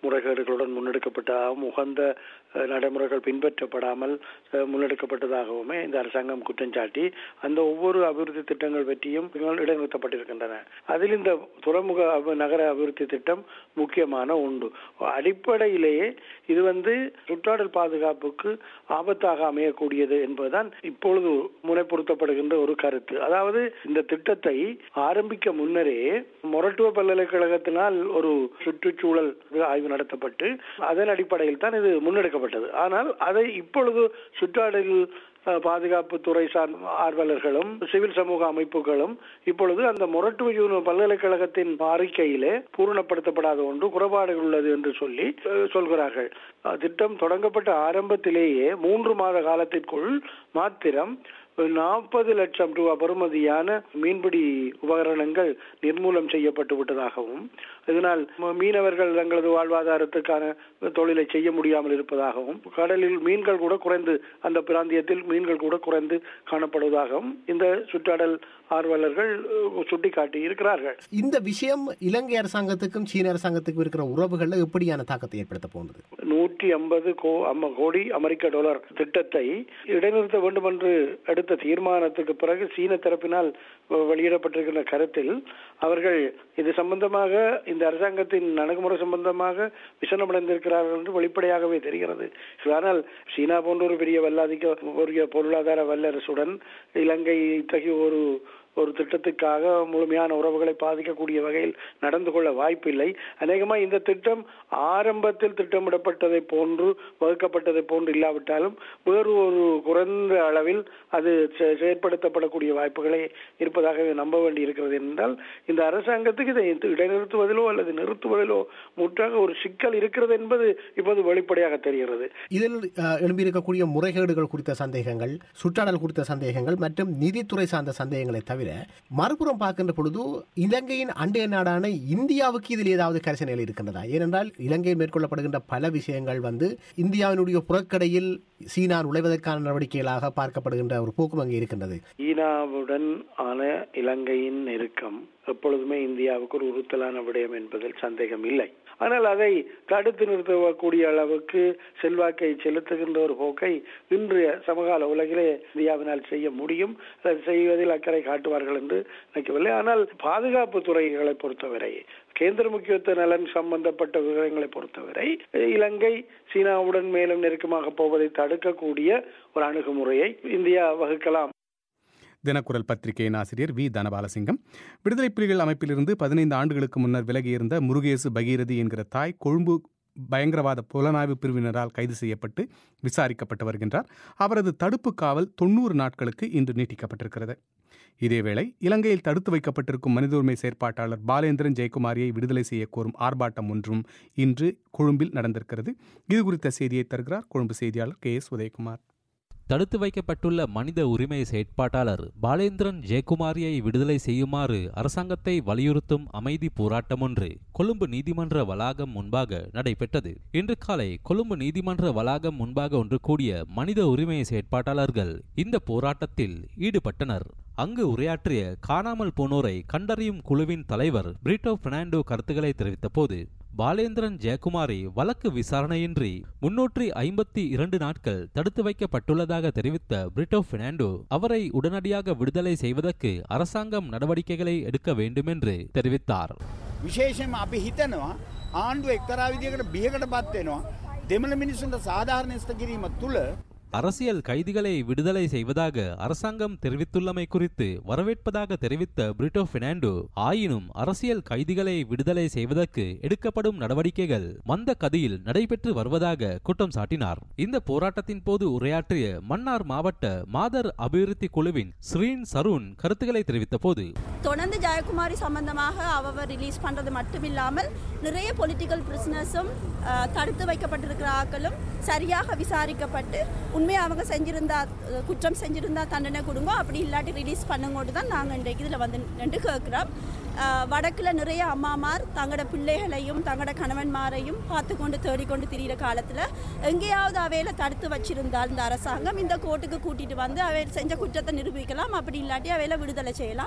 முறைகேடுகளுடன் முன்னெடுக்கப்பட்டதாகவும் உகந்த அஹ், நடைமுறைகள் பின்பற்றப்படாமல் அஹ், முன்னெடுக்கப்பட்டதாகவுமே இந்த அரசாங்கம் குற்றம் சாட்டி அந்த ஒவ்வொரு அபிவிருத்தி திட்டங்கள் பற்றியும் இடைநிறுத்தப்பட்டிருக்கின்றன அதில் இந்த துறைமுக அப- நகர அபிவிருத்தி திட்டம் முக்கியமான உண்டு அடிப்படையிலேயே இது வந்து சுற்றாடல் பாதுகாப்புக்கு ஆபத்தாக அமையக்கூடியது என்பதுதான் இப்பொழுது முனைப்படுத்தப்படுகின்ற ஒரு கருத்து அதாவது இந்த திட்டத்தை ஆரம்பிக்க முன்னரே மொரட்டுவ பல்கலைக்கழகத்தினால் ஒரு சுற்றுச்சூழல் ஆய்வு நடத்தப்பட்டு அதன் அடிப்படையில் தான் இது முன்னெடுக்கப்பட்டது ஆனால் அதை இப்பொழுது சுற்றாடல் அஹ், பாதுகாப்புத்துறை சார் ஆர்வலர்களும் சிவில் சமூக அமைப்புகளும் இப்பொழுது அந்த மொரட்டுவ யூனி பல்கலைக்கழகத்தின் அறிக்கையிலே பூரணப்படுத்தப்படாத ஒன்று குறைபாடுகள் உள்ளது என்று சொல்லி அஹ், சொல்கிறார்கள் அஹ், திட்டம் தொடங்கப்பட்ட ஆரம்பத்திலேயே மூன்று மாத காலத்திற்குள் மாத்திரம் நாற்பது லட்சம் ரூபாய் பெறுமதியான மீன்பிடி உபகரணங்கள் நிர்மூலம் செய்யப்பட்டு விட்டதாகவும் இதனால் ம- மீனவர்கள் தங்களது வாழ்வாதாரத்துக்கான தொழிலை செய்ய முடியாமல் இருப்பதாகவும் கடலில் மீன்கள் கூட குறைந்து அந்த பிராந்தியத்தில் மீன்கள் கூட குறைந்து காணப்படுவதாகவும் இந்த சுற்றாடல் ஆர்வலர்கள் அஹ், சுட்டிக்காட்டி இருக்கிறார்கள் இந்த விஷயம் இலங்கை அரசாங்கத்துக்கும் சீன அரசாங்கத்துக்கும் இருக்கிற உறவுகள்ல எப்படியான தாக்கத்தை ஏற்படுத்த போகுது நூற்றி ஐம்பது கோ அம்ம கோடி அமெரிக்க டாலர் திட்டத்தை இடைநிறுத்த வேண்டும் என்று எடுத்த தீர்மானத்துக்கு பிறகு சீன தரப்பினால் வ- வெளியிடப்பட்டிருக்கின்ற கருத்தில் அவர்கள் இது சம்பந்தமாக இந்த அரசாங்கத்தின் அணுகுமுறை சம்பந்தமாக விசனமடைந்திருக்கிறார்கள் என்று வெளிப்படையாகவே தெரிகிறது ஆனால் சீனா போன்ற ஒரு பெரிய வல்லாதிக்க பெரிய பொருளாதார வல்லரசுடன் இலங்கை இத்தகைய ஒரு ஒரு திட்டத்துக்காக முழுமையான உறவுகளை பாதிக்கக்கூடிய வகையில் நடந்து கொள்ள வாய்ப்பில்லை அநேகமா இந்த திட்டம் ஆரம்பத்தில் திட்டமிடப்பட்டதை போன்று வகுக்கப்பட்டதை போன்று இல்லாவிட்டாலும் வேறு ஒரு குறைந்த அளவில் அது செ- செயற்படுத்தப்படக்கூடிய வாய்ப்புகளே இருப்பதாக நம்ப வேண்டி இருக்கிறது என்றால் இந்த அரசாங்கத்துக்கு இதை இடைநிறுத்துவதிலோ அல்லது நிறுத்துவதிலோ முற்றாக ஒரு சிக்கல் இருக்கிறது என்பது இப்போது வெளிப்படையாக தெரிகிறது இதில் அஹ், எழும்பியிருக்கக்கூடிய முறைகேடுகள் குறித்த சந்தேகங்கள் சுற்றாடல் குறித்த சந்தேகங்கள் மற்றும் நிதித்துறை சார்ந்த சந்தேகங்களை தவிர மறுபுறம் பார்க்கின்ற பொழுது இலங்கையின் அண்டைய நாடான இந்தியாவுக்கு இதில் ஏதாவது கரிசனைகள் இருக்கின்றதா ஏனென்றால் இலங்கையில் மேற்கொள்ளப்படுகின்ற பல விஷயங்கள் வந்து இந்தியாவினுடைய புறக்கடையில் சீனா நுழைவதற்கான நடவடிக்கைகளாக பார்க்கப்படுகின்ற ஒரு போக்கும் அங்கே இருக்கின்றது சீனாவுடன் ஆன இலங்கையின் நெருக்கம் எப்பொழுதுமே இந்தியாவுக்கு ஒரு உறுத்தலான விடயம் என்பதில் சந்தேகம் இல்லை ஆனால் அதை தடுத்து நிறுத்தக்கூடிய அளவுக்கு செல்வாக்கை செலுத்துகின்ற ஒரு போக்கை இன்றைய சமகால உலகிலே இந்தியாவினால் செய்ய முடியும் அதை செய்வதில் அக்கறை காட்டுவார்கள் என்று நினைக்கவில்லை ஆனால் பாதுகாப்பு துறைகளை பொறுத்தவரை கேந்திர முக்கியத்துவ நலன் சம்பந்தப்பட்ட விவரங்களை பொறுத்தவரை இலங்கை சீனாவுடன் மேலும் நெருக்கமாக போவதை தடுக்கக்கூடிய ஒரு அணுகுமுறையை இந்தியா வகுக்கலாம் தினக்குரல் பத்திரிகையின் ஆசிரியர் வி தனபாலசிங்கம் விடுதலை புலிகள் அமைப்பிலிருந்து பதினைந்து ஆண்டுகளுக்கு முன்னர் விலகியிருந்த முருகேசு பகீரதி என்கிற தாய் கொழும்பு பயங்கரவாத புலனாய்வு பிரிவினரால் கைது செய்யப்பட்டு விசாரிக்கப்பட்டு வருகின்றார் அவரது தடுப்பு காவல் தொண்ணூறு நாட்களுக்கு இன்று நீட்டிக்கப்பட்டிருக்கிறது இதேவேளை இலங்கையில் தடுத்து வைக்கப்பட்டிருக்கும் மனித உரிமை செயற்பாட்டாளர் பாலேந்திரன் ஜெயக்குமாரியை விடுதலை செய்ய கோரும் ஆர்ப்பாட்டம் ஒன்றும் இன்று கொழும்பில் நடந்திருக்கிறது இது குறித்த செய்தியை தருகிறார் கொழும்பு செய்தியாளர் கே எஸ் உதயகுமார் தடுத்து வைக்கப்பட்டுள்ள மனித உரிமை செயற்பாட்டாளர் பாலேந்திரன் ஜெயக்குமாரியை விடுதலை செய்யுமாறு அரசாங்கத்தை வலியுறுத்தும் அமைதி போராட்டம் ஒன்று கொழும்பு நீதிமன்ற வளாகம் முன்பாக நடைபெற்றது இன்று காலை கொழும்பு நீதிமன்ற வளாகம் முன்பாக ஒன்று கூடிய மனித உரிமை செயற்பாட்டாளர்கள் இந்த போராட்டத்தில் ஈடுபட்டனர் அங்கு உரையாற்றிய காணாமல் போனோரை கண்டறியும் குழுவின் தலைவர் பிரிட்டோ பெர்னாண்டோ கருத்துக்களை தெரிவித்த போது பாலேந்திரன் ஜெயக்குமாரி வழக்கு விசாரணையின்றி முன்னூற்றி ஐம்பத்தி இரண்டு நாட்கள் தடுத்து வைக்கப்பட்டுள்ளதாக தெரிவித்த பிரிட்டோ பெர்னாண்டோ அவரை உடனடியாக விடுதலை செய்வதற்கு அரசாங்கம் நடவடிக்கைகளை எடுக்க வேண்டும் என்று தெரிவித்தார் විශේෂයෙන්ම අපි හිතනවා ආණ්ඩුව එක්තරා විදිහකට බියකට පත් වෙනවා දෙමළ මිනිසුන්ට සාධාරණස්ත කිරීම තුළ அரசியல் கைதிகளை விடுதலை செய்வதாக அரசாங்கம் தெரிவித்துள்ளமை குறித்து வரவேற்பதாக தெரிவித்த பிரிட்டோ பெர்னாண்டோ ஆயினும் அரசியல் கைதிகளை விடுதலை செய்வதற்கு எடுக்கப்படும் நடவடிக்கைகள் மந்த கதியில் நடைபெற்று வருவதாக குற்றம் சாட்டினார் இந்த போராட்டத்தின் போது உரையாற்றிய மன்னார் மாவட்ட மாதர் அபிவிருத்தி குழுவின் ஸ்ரீன் சருண் கருத்துக்களை தெரிவித்த போது தொடர்ந்து ஜெயக்குமாரி சம்பந்தமாக அவ ரிலீஸ் பண்றது மட்டுமில்லாமல் நிறைய பொலிட்டிக்கல் பிரிசனர்ஸும் தடுத்து வைக்கப்பட்டிருக்கிற ஆக்களும் சரியாக விசாரிக்கப்பட்டு உண்மையை அவங்க செஞ்சிருந்தா அஹ், குற்றம் செஞ்சிருந்தா தண்டனை கொடுங்க அப்படி இல்லாட்டி ரிலீஸ் பண்ணுங்கோட்டு தான் நாங்கள் இன்றைக்கு இதில் வந்து நின்று கேட்குறோம் வடக்கில் நிறைய அம்மாமார் தங்களோட பிள்ளைகளையும் தங்களோட கணவன்மாரையும் பார்த்து கொண்டு தேடிக்கொண்டு திரியிற காலத்தில் எங்கேயாவது அவையில தடுத்து வச்சிருந்தால் இந்த அரசாங்கம் இந்த கோர்ட்டுக்கு கூட்டிட்டு வந்து அவை செஞ்ச குற்றத்தை நிரூபிக்கலாம் அப்படி இல்லாட்டி அவையில விடுதலை செய்யலாம்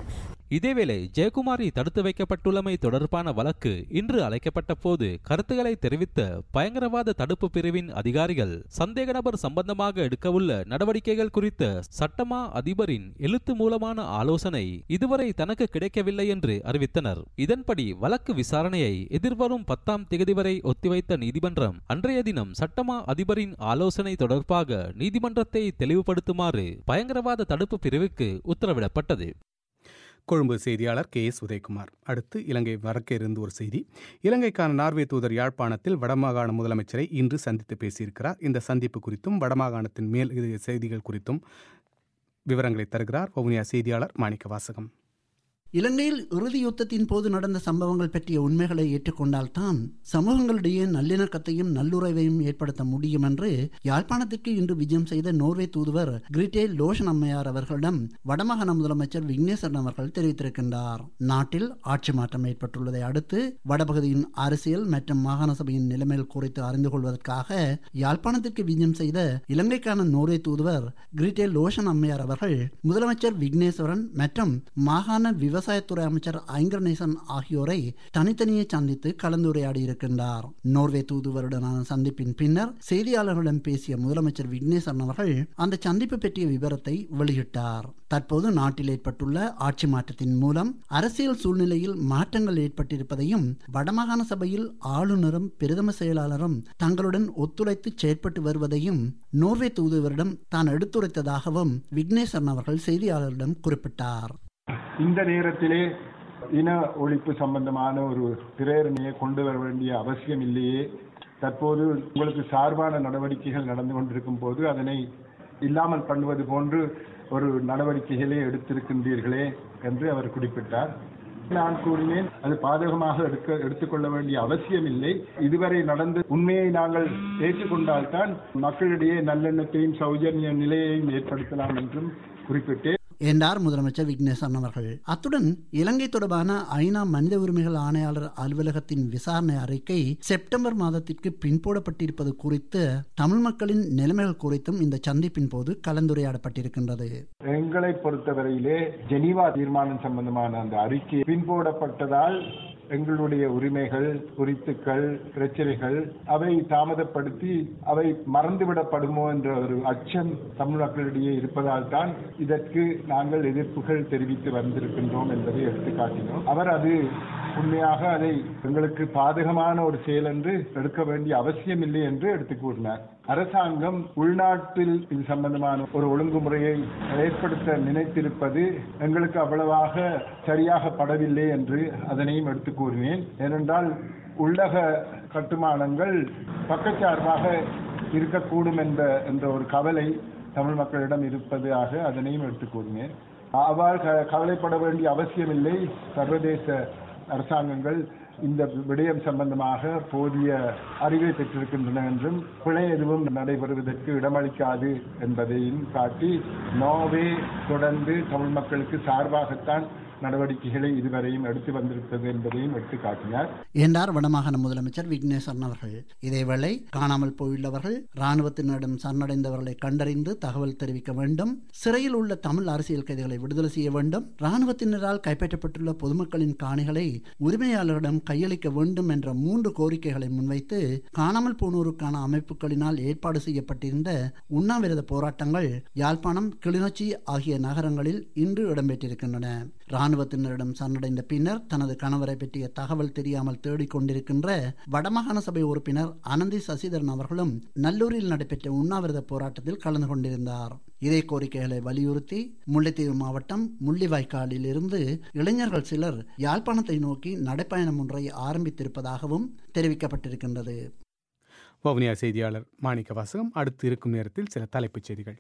இதேவேளை ஜெயக்குமாரி தடுத்து வைக்கப்பட்டுள்ளமை தொடர்பான வழக்கு இன்று அழைக்கப்பட்ட போது கருத்துக்களை தெரிவித்த பயங்கரவாத தடுப்பு பிரிவின் அதிகாரிகள் சந்தேக நபர் சம்பந்தமாக எடுக்கவுள்ள நடவடிக்கைகள் குறித்த சட்டமா அதிபரின் எழுத்து மூலமான ஆலோசனை இதுவரை தனக்கு கிடைக்கவில்லை என்று அறிவித்தனர் இதன்படி வழக்கு விசாரணையை எதிர்வரும் பத்தாம் தேதி வரை ஒத்திவைத்த நீதிமன்றம் அன்றைய தினம் சட்டமா அதிபரின் ஆலோசனை தொடர்பாக நீதிமன்றத்தை தெளிவுபடுத்துமாறு பயங்கரவாத தடுப்பு பிரிவுக்கு உத்தரவிடப்பட்டது கொழும்பு செய்தியாளர் கே எஸ் உதயகுமார் அடுத்து இலங்கை வடக்கே இருந்து ஒரு செய்தி இலங்கைக்கான நார்வே தூதர் யாழ்ப்பாணத்தில் வடமாகாண முதலமைச்சரை இன்று சந்தித்து பேசியிருக்கிறார் இந்த சந்திப்பு குறித்தும் வடமாகாணத்தின் மேல் இது செய்திகள் குறித்தும் விவரங்களை தருகிறார் வவுனியா செய்தியாளர் மாணிக்க வாசகம் இலங்கையில் இறுதி யுத்தத்தின் போது நடந்த சம்பவங்கள் பற்றிய உண்மைகளை ஏற்றுக்கொண்டால்தான் சமூகங்களிடையே நல்லிணக்கத்தையும் நல்லுறவையும் ஏற்படுத்த முடியும் என்று யாழ்ப்பாணத்திற்கு இன்று விஜயம் செய்த நோர்வே தூதுவர் கிரிட்டே லோஷன் அம்மையார் அவர்களிடம் வடமாகாண முதலமைச்சர் விக்னேஸ்வரன் அவர்கள் தெரிவித்திருக்கின்றார் நாட்டில் ஆட்சி மாற்றம் ஏற்பட்டுள்ளதை அடுத்து வடபகுதியின் அரசியல் மற்றும் மாகாண சபையின் நிலைமைகள் குறித்து அறிந்து கொள்வதற்காக யாழ்ப்பாணத்திற்கு விஜயம் செய்த இலங்கைக்கான நோர்வே தூதுவர் கிரிட்டே லோஷன் அம்மையார் அவர்கள் முதலமைச்சர் விக்னேஸ்வரன் மற்றும் மாகாண விவசாயத்துறை அமைச்சர் ஐங்கரநேசன் ஆகியோரை தனித்தனியே சந்தித்து கலந்துரையாடி இருக்கின்றார் நோர்வே தூதுவருடனான சந்திப்பின் பின்னர் செய்தியாளர்களிடம் பேசிய முதலமைச்சர் விக்னேஸ்வரன் அவர்கள் அந்த சந்திப்பு பற்றிய விவரத்தை வெளியிட்டார் தற்போது நாட்டில் ஏற்பட்டுள்ள ஆட்சி மாற்றத்தின் மூலம் அரசியல் சூழ்நிலையில் மாற்றங்கள் ஏற்பட்டிருப்பதையும் வடமாகாண சபையில் ஆளுநரும் பிரதம செயலாளரும் தங்களுடன் ஒத்துழைத்து செயற்பட்டு வருவதையும் நோர்வே தூதுவரிடம் தான் எடுத்துரைத்ததாகவும் விக்னேஸ்வரன் அவர்கள் செய்தியாளர்களிடம் குறிப்பிட்டார் இந்த நேரத்திலே இன ஒழிப்பு சம்பந்தமான ஒரு பிரேரணையை கொண்டு வர வேண்டிய அவசியம் இல்லையே தற்போது உங்களுக்கு சார்பான நடவடிக்கைகள் நடந்து கொண்டிருக்கும் போது அதனை இல்லாமல் பண்ணுவது போன்று ஒரு நடவடிக்கைகளை எடுத்திருக்கின்றீர்களே என்று அவர் குறிப்பிட்டார் நான் கூறினேன் அது பாதகமாக எடுக்க எடுத்துக்கொள்ள வேண்டிய அவசியம் இல்லை இதுவரை நடந்த உண்மையை நாங்கள் ஏற்றுக்கொண்டால்தான் மக்களிடையே நல்லெண்ணத்தையும் சௌஜன்ய நிலையையும் ஏற்படுத்தலாம் என்றும் குறிப்பிட்டேன் என்றார் முதலமைச்சர் விக்னேஸ்வரன் அவர்கள் அத்துடன் இலங்கை தொடர்பான ஐநா மனித உரிமைகள் ஆணையாளர் அலுவலகத்தின் விசாரணை அறிக்கை செப்டம்பர் மாதத்திற்கு பின்போடப்பட்டிருப்பது குறித்து தமிழ் மக்களின் நிலைமைகள் குறித்தும் இந்த சந்திப்பின் போது கலந்துரையாடப்பட்டிருக்கின்றது எங்களை பொறுத்தவரையிலே ஜெனீவா தீர்மானம் சம்பந்தமான அந்த அறிக்கை பின்போடப்பட்டதால் எங்களுடைய உரிமைகள் குறித்துக்கள் பிரச்சனைகள் அவை தாமதப்படுத்தி அவை மறந்துவிடப்படுமோ என்ற ஒரு அச்சம் தமிழ் மக்களிடையே இருப்பதால் தான் இதற்கு நாங்கள் எதிர்ப்புகள் தெரிவித்து வந்திருக்கின்றோம் என்பதை எடுத்து காட்டினோம் அவர் அது உண்மையாக அதை எங்களுக்கு பாதகமான ஒரு செயல் என்று எடுக்க வேண்டிய அவசியம் இல்லை என்று எடுத்து கூறினார் அரசாங்கம் உள்நாட்டில் இது சம்பந்தமான ஒரு ஒழுங்குமுறையை ஏற்படுத்த நினைத்திருப்பது எங்களுக்கு அவ்வளவாக சரியாக படவில்லை என்று அதனையும் எடுத்து கூறினேன் ஏனென்றால் உள்ளக கட்டுமானங்கள் பக்கச்சார்பாக இருக்கக்கூடும் என்ற என்ற ஒரு கவலை தமிழ் மக்களிடம் இருப்பதாக அதனையும் எடுத்து கூறினேன் அவ்வாறு கவலைப்பட வேண்டிய அவசியமில்லை சர்வதேச அரசாங்கங்கள் இந்த விடயம் சம்பந்தமாக போதிய அறிவை பெற்றிருக்கின்றன என்றும் பிழை எதுவும் நடைபெறுவதற்கு இடமளிக்காது என்பதையும் காட்டி நோவே தொடர்ந்து தமிழ் மக்களுக்கு சார்பாகத்தான் நடவடிக்கைகளை இதுவரையும் எடுத்து வந்திருப்பது என்பதையும் எடுத்து காட்டினார் என்றார் வடமாகாண முதலமைச்சர் விக்னேஸ்வரன் அவர்கள் இதேவேளை காணாமல் போயுள்ளவர்கள் ராணுவத்தினரிடம் சரணடைந்தவர்களை கண்டறிந்து தகவல் தெரிவிக்க வேண்டும் சிறையில் உள்ள தமிழ் அரசியல் கைதிகளை விடுதலை செய்ய வேண்டும் ராணுவத்தினரால் கைப்பற்றப்பட்டுள்ள பொதுமக்களின் காணிகளை உரிமையாளரிடம் கையளிக்க வேண்டும் என்ற மூன்று கோரிக்கைகளை முன்வைத்து காணாமல் போனோருக்கான அமைப்புகளினால் ஏற்பாடு செய்யப்பட்டிருந்த உண்ணாவிரத போராட்டங்கள் யாழ்ப்பாணம் கிளிநொச்சி ஆகிய நகரங்களில் இன்று இடம்பெற்றிருக்கின்றன ராணுவத்தினரிடம் சரணடைந்த பின்னர் தனது கணவரை பற்றிய தகவல் தெரியாமல் தேடிக்கொண்டிருக்கின்ற வடமாகாண சபை உறுப்பினர் அனந்தி சசிதரன் அவர்களும் நல்லூரில் நடைபெற்ற உண்ணாவிரத போராட்டத்தில் கலந்து கொண்டிருந்தார் இதே கோரிக்கைகளை வலியுறுத்தி முல்லைத்தீவு மாவட்டம் முள்ளிவாய்க்காலில் இருந்து இளைஞர்கள் சிலர் யாழ்ப்பாணத்தை நோக்கி நடைப்பயணம் ஒன்றை ஆரம்பித்திருப்பதாகவும் தெரிவிக்கப்பட்டிருக்கின்றது வவுனியா செய்தியாளர் மாணிக்க வாசகம் அடுத்து இருக்கும் நேரத்தில் சில தலைப்புச் செய்திகள்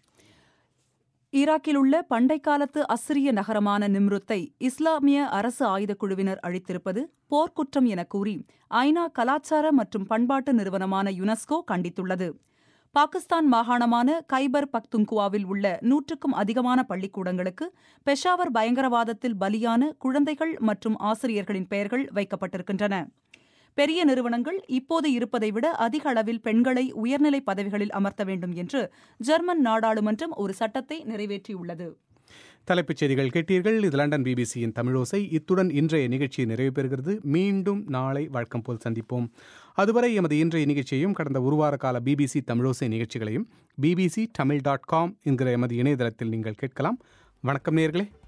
ஈராக்கில் உள்ள பண்டை காலத்து அசிரிய நகரமான நிம்ருத்தை இஸ்லாமிய அரசு ஆயுதக் குழுவினர் அழித்திருப்பது போர்க்குற்றம் என கூறி ஐநா கலாச்சார மற்றும் பண்பாட்டு நிறுவனமான யுனெஸ்கோ கண்டித்துள்ளது பாகிஸ்தான் மாகாணமான கைபர் பக்துங்குவாவில் உள்ள நூற்றுக்கும் அதிகமான பள்ளிக்கூடங்களுக்கு பெஷாவர் பயங்கரவாதத்தில் பலியான குழந்தைகள் மற்றும் ஆசிரியர்களின் பெயர்கள் வைக்கப்பட்டிருக்கின்றன பெரிய நிறுவனங்கள் இப்போது இருப்பதை விட அதிக அளவில் பெண்களை உயர்நிலை பதவிகளில் அமர்த்த வேண்டும் என்று ஜெர்மன் நாடாளுமன்றம் ஒரு சட்டத்தை நிறைவேற்றியுள்ளது தலைப்புச் செய்திகள் கேட்டீர்கள் இது லண்டன் பிபிசியின் தமிழோசை இத்துடன் இன்றைய நிகழ்ச்சி நிறைவு பெறுகிறது மீண்டும் நாளை வழக்கம் போல் சந்திப்போம் அதுவரை எமது இன்றைய நிகழ்ச்சியையும் கடந்த ஒரு வார கால பிபிசி தமிழோசை நிகழ்ச்சிகளையும் பிபிசி தமிழ் டாட் காம் என்கிற எமது இணையதளத்தில் நீங்கள் கேட்கலாம் வணக்கம் நேர்களே